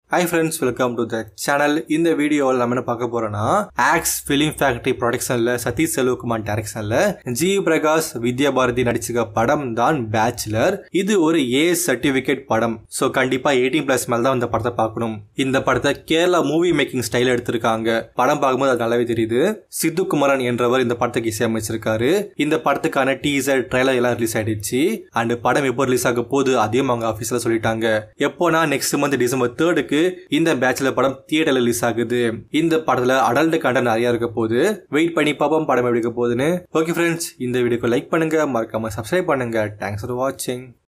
high friends welcome to the channel இந்த வீடியோவில் நம்ம என்ன பார்க்க போறோம்னா ஆக்ஸ் ஃபிலிம் ஃபேக்டரி ப்ரொடக்ஷன்ல சதீஷ் செல்வகுமார் டைரக்ஷன்ல ஜி பிரகாஷ் வித்யா பாரதி நடிச்சுக்க படம் தான் பேச்சுலர் இது ஒரு ஏ சர்டிபிகேட் படம் ஸோ கண்டிப்பா எயிட்டீன் பிளஸ் மேல தான் இந்த படத்தை பார்க்கணும் இந்த படத்தை கேரளா மூவி மேக்கிங் ஸ்டைல் எடுத்திருக்காங்க படம் பார்க்கும்போது அது நல்லாவே தெரியுது சித்து குமரன் என்றவர் இந்த படத்துக்கு இசையமைச்சிருக்காரு இந்த படத்துக்கான டீசர் ட்ரைலர் எல்லாம் ரிலீஸ் ஆயிடுச்சு அண்ட் படம் எப்போ ரிலீஸ் ஆக போகுது அதையும் அவங்க ஆஃபீஸில் சொல்லிட்டாங்க எப்போனா நெக்ஸ்ட் மந்த் டிசம்பர் தேர்டுக்கு இந்த பேட்ச்ல படம் தியேட்டர்ல ரிலீஸ் ஆகுது இந்த படத்துல அடல்ட் கண்டென்ட் நிறைய இருக்க போகுது வெயிட் பண்ணி பார்ப்போம் படம் எப்படி இருக்க போகுதுன்னு ஓகே ஃப்ரெண்ட்ஸ் இந்த வீடியோக்கு லைக் பண்ணுங்க மறக்காம சப்ஸ்கிரைப் பண்ணுங்க தேங்க்ஸ் ஃபார் வாட்சிங்